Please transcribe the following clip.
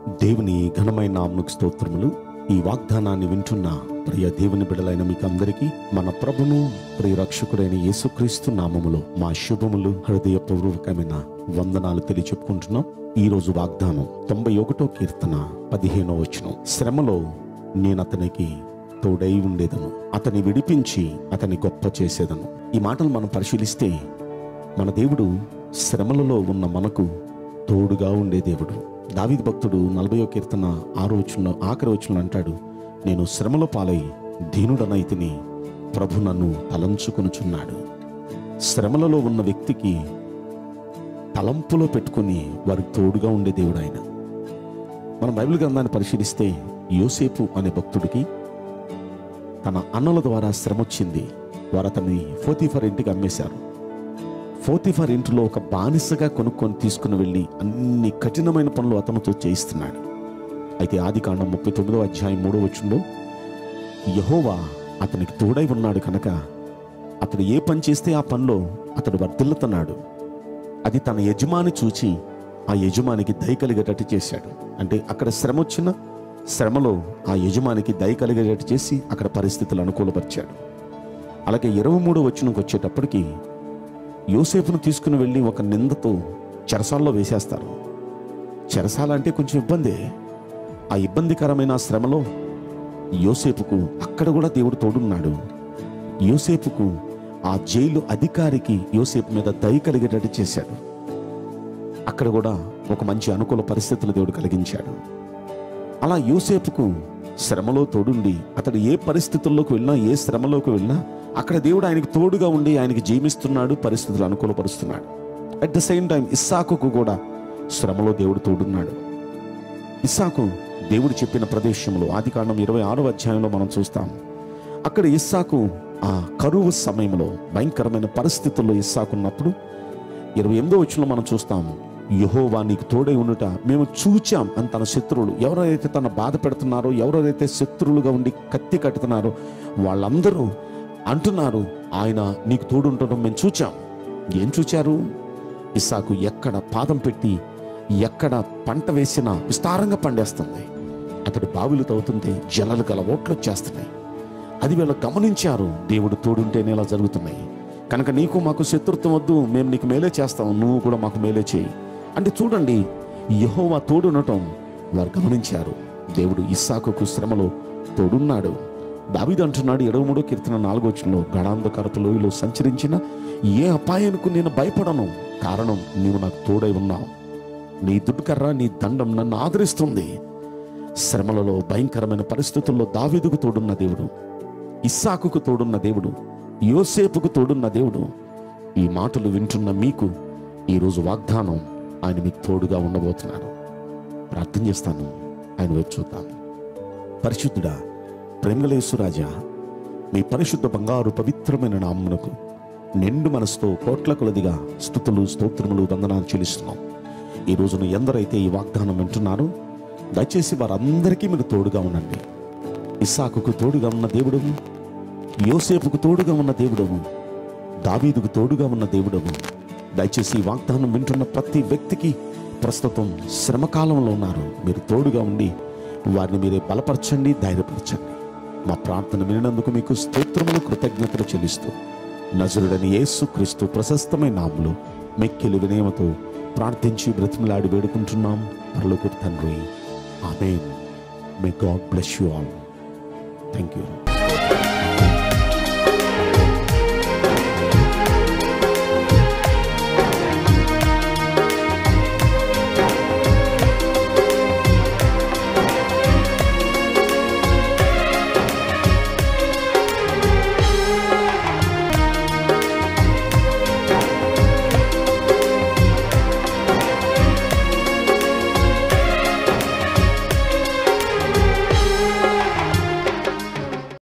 దేవుని ఘనమైన నామకు స్తోత్రములు ఈ వాగ్దానాన్ని వింటున్న ప్రియ దేవుని బిడలైన మీకు అందరికీ మన ప్రభును ప్రియ రక్షకుడైన యేసుక్రీస్తు నామములో మా శుభములు హృదయపూర్వకమైన వందనాలు తెలియచెప్పుకుంటున్నాం ఈ రోజు వాగ్దానం తొంభై ఒకటో కీర్తన పదిహేనో వచనం శ్రమలో నేను అతనికి తోడై ఉండేదను అతని విడిపించి అతని గొప్ప చేసేదను ఈ మాటలు మనం పరిశీలిస్తే మన దేవుడు శ్రమలలో ఉన్న మనకు తోడుగా ఉండే దేవుడు దావిద్ భక్తుడు నలభయో కీర్తన ఆరో వచనంలో ఆఖరి వచనంలో అంటాడు నేను శ్రమలో పాలై దీనుడనైతిని ప్రభు నన్ను తలంచుకొనుచున్నాడు శ్రమలలో ఉన్న వ్యక్తికి తలంపులో పెట్టుకుని వారికి తోడుగా ఉండే దేవుడు ఆయన మనం బైబిల్ గ్రంథాన్ని పరిశీలిస్తే యోసేపు అనే భక్తుడికి తన అన్నల ద్వారా శ్రమ వచ్చింది వారు అతన్ని ఫోతిఫర్ ఇంటికి అమ్మేశారు ఫోతిఫర్ ఇంటిలో ఒక బానిసగా కొనుక్కొని తీసుకుని వెళ్ళి అన్ని కఠినమైన పనులు అతనితో చేయిస్తున్నాడు అయితే ఆది కాండం ముప్పై తొమ్మిదో అధ్యాయం మూడో వచ్చంలో యహోవా అతనికి తోడై ఉన్నాడు కనుక అతడు ఏ పని చేస్తే ఆ పనిలో అతడు వర్ధిల్లుతున్నాడు అది తన యజమాని చూచి ఆ యజమానికి దయ కలిగేటట్టు చేశాడు అంటే అక్కడ శ్రమ వచ్చిన శ్రమలో ఆ యజమానికి దయ కలిగేటట్టు చేసి అక్కడ పరిస్థితులు అనుకూలపరిచాడు అలాగే ఇరవై మూడో వచ్చినకి వచ్చేటప్పటికి యోసేపును తీసుకుని వెళ్ళి ఒక నిందతో చెరసాల్లో వేసేస్తారు చెరసాల అంటే కొంచెం ఇబ్బందే ఆ ఇబ్బందికరమైన శ్రమలో యోసేపుకు అక్కడ కూడా దేవుడు తోడున్నాడు యోసేపుకు ఆ జైలు అధికారికి యోసేపు మీద దయ కలిగేటట్టు చేశాడు అక్కడ కూడా ఒక మంచి అనుకూల పరిస్థితులు దేవుడు కలిగించాడు అలా యోసేపుకు శ్రమలో తోడుండి అతడు ఏ పరిస్థితుల్లోకి వెళ్ళినా ఏ శ్రమలోకి వెళ్ళినా అక్కడ దేవుడు ఆయనకు తోడుగా ఉండి ఆయనకి జీవిస్తున్నాడు పరిస్థితులు అనుకూలపరుస్తున్నాడు అట్ ద సేమ్ టైం ఇస్సాకుకు కూడా శ్రమలో దేవుడు తోడున్నాడు ఇస్సాకు దేవుడు చెప్పిన ప్రదేశంలో ఆది కాండం ఇరవై ఆరో అధ్యాయంలో మనం చూస్తాం అక్కడ ఇస్సాకు ఆ కరువు సమయంలో భయంకరమైన పరిస్థితుల్లో ఇస్సాకు ఉన్నప్పుడు ఇరవై ఎనిమిదో వచ్చిన మనం చూస్తాం యహోవా నీకు తోడై ఉండుట మేము చూచాం అని తన శత్రువులు ఎవరైతే తన బాధ పెడుతున్నారో ఎవరైతే శత్రువులుగా ఉండి కత్తి కట్టుతున్నారో వాళ్ళందరూ అంటున్నారు ఆయన నీకు తోడుండటం మేము చూచాం ఏం చూచారు ఇస్సాకు ఎక్కడ పాదం పెట్టి ఎక్కడ పంట వేసినా విస్తారంగా పండేస్తుంది అతడు బావిలు తవ్వుతుంటే జలలు గల ఓట్లు వచ్చేస్తున్నాయి అది వీళ్ళు గమనించారు దేవుడు తోడుంటేనే ఇలా జరుగుతున్నాయి కనుక నీకు మాకు శత్రుత్వం వద్దు మేము నీకు మేలే చేస్తాం నువ్వు కూడా మాకు మేలే చేయి అంటే చూడండి యహోవా తోడునటం వారు గమనించారు దేవుడు ఇస్సాకుకు శ్రమలో తోడున్నాడు దావీదు అంటున్నాడు ఇరవై మూడో కీర్తన నాలుగో వచ్చంలో గడాంధకారపు లోయలో సంచరించిన ఏ అపాయానికి నేను భయపడను కారణం నీవు నాకు తోడై ఉన్నావు నీ దుడ్కర్ర నీ దండం నన్ను ఆదరిస్తుంది శ్రమలలో భయంకరమైన పరిస్థితుల్లో దావీదుకు తోడున్న దేవుడు ఇస్సాకుకు తోడున్న దేవుడు యోసేపుకు తోడున్న దేవుడు ఈ మాటలు వింటున్న మీకు ఈరోజు వాగ్దానం ఆయన మీకు తోడుగా ఉండబోతున్నాడు ప్రార్థన చేస్తాను ఆయన వైపు చూద్దాం పరిశుద్ధుడా ప్రేమలేసురాజా మీ పరిశుద్ధ బంగారు పవిత్రమైన నామ్మునకు నిండు మనసుతో కోట్ల కొలదిగా స్థుతులు స్తోత్రములు వందనాలు చెల్లిస్తున్నాం ఈ రోజున ఎందరైతే ఈ వాగ్దానం వింటున్నారో దయచేసి వారందరికీ మీరు తోడుగా ఉండండి ఇస్సాకుకు తోడుగా ఉన్న దేవుడవు యోసేపుకు తోడుగా ఉన్న దేవుడవు దావీదుకు తోడుగా ఉన్న దేవుడవు దయచేసి ఈ వాగ్దానం వింటున్న ప్రతి వ్యక్తికి ప్రస్తుతం శ్రమకాలంలో ఉన్నారు మీరు తోడుగా ఉండి వారిని మీరే బలపరచండి ధైర్యపరచండి మా ప్రార్థన వినినందుకు మీకు స్తోత్రములు కృతజ్ఞతలు చెల్లిస్తూ నజరుడని యేసు క్రీస్తు ప్రశస్తమైన నాములు మెక్కిలి వినయమతో ప్రార్థించి బ్రతిమలాడి వేడుకుంటున్నాం పరలోకి తండ్రి amen may God bless you all thank you